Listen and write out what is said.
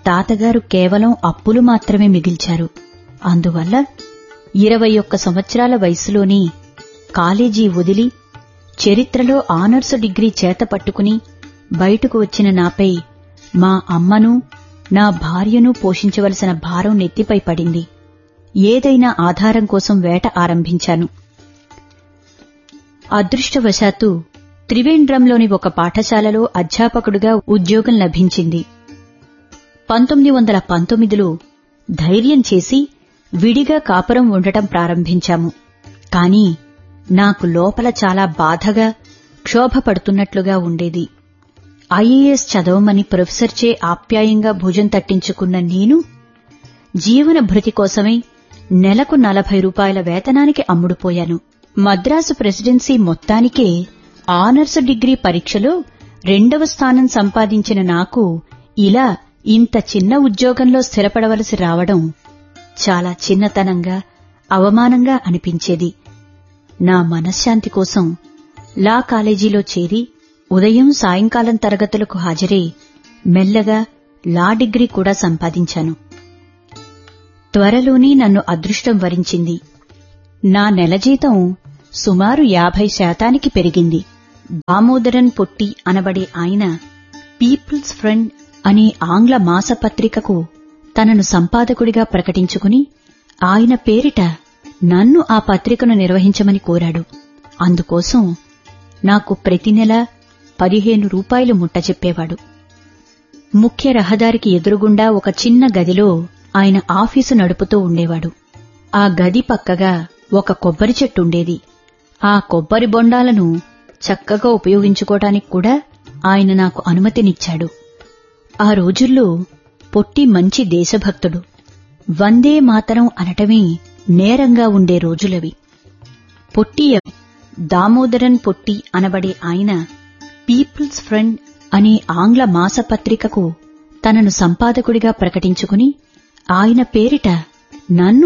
తాతగారు కేవలం అప్పులు మాత్రమే మిగిల్చారు అందువల్ల ఇరవై ఒక్క సంవత్సరాల వయసులోని కాలేజీ వదిలి చరిత్రలో ఆనర్స్ డిగ్రీ చేత పట్టుకుని బయటకు వచ్చిన నాపై మా అమ్మను నా భార్యను పోషించవలసిన భారం నెత్తిపై పడింది ఏదైనా ఆధారం కోసం వేట ఆరంభించాను అదృష్టవశాత్తు త్రివేంద్రంలోని ఒక పాఠశాలలో అధ్యాపకుడిగా ఉద్యోగం లభించింది పంతొమ్మిది వందల పంతొమ్మిదిలో ధైర్యం చేసి విడిగా కాపురం ఉండటం ప్రారంభించాము కాని నాకు లోపల చాలా బాధగా క్షోభపడుతున్నట్లుగా ఉండేది ఐఏఎస్ చదవమని ప్రొఫెసర్చే ఆప్యాయంగా భుజం తట్టించుకున్న నేను జీవన భృతి కోసమై నెలకు నలభై రూపాయల వేతనానికి అమ్ముడుపోయాను మద్రాసు ప్రెసిడెన్సీ మొత్తానికే ఆనర్స్ డిగ్రీ పరీక్షలో రెండవ స్థానం సంపాదించిన నాకు ఇలా ఇంత చిన్న ఉద్యోగంలో స్థిరపడవలసి రావడం చాలా చిన్నతనంగా అవమానంగా అనిపించేది నా మనశ్శాంతి కోసం లా కాలేజీలో చేరి ఉదయం సాయంకాలం తరగతులకు హాజరై మెల్లగా లా డిగ్రీ కూడా సంపాదించాను త్వరలోనే నన్ను అదృష్టం వరించింది నా నెల జీతం సుమారు యాభై శాతానికి పెరిగింది దామోదరన్ పొట్టి అనబడే ఆయన పీపుల్స్ ఫ్రెండ్ అనే ఆంగ్ల మాసపత్రికకు తనను సంపాదకుడిగా ప్రకటించుకుని ఆయన పేరిట నన్ను ఆ పత్రికను నిర్వహించమని కోరాడు అందుకోసం నాకు ప్రతి నెల పదిహేను రూపాయలు ముట్టచెప్పేవాడు ముఖ్య రహదారికి ఎదురుగుండా ఒక చిన్న గదిలో ఆయన ఆఫీసు నడుపుతూ ఉండేవాడు ఆ గది పక్కగా ఒక కొబ్బరి చెట్టుండేది ఆ కొబ్బరి బొండాలను చక్కగా ఉపయోగించుకోవటానికి కూడా ఆయన నాకు అనుమతినిచ్చాడు ఆ రోజుల్లో పొట్టి మంచి దేశభక్తుడు వందే మాతరం అనటమే నేరంగా ఉండే రోజులవి పొట్టి దామోదరన్ పొట్టి అనబడే ఆయన పీపుల్స్ ఫ్రెండ్ అనే ఆంగ్ల మాసపత్రికకు తనను సంపాదకుడిగా ప్రకటించుకుని ఆయన పేరిట నన్ను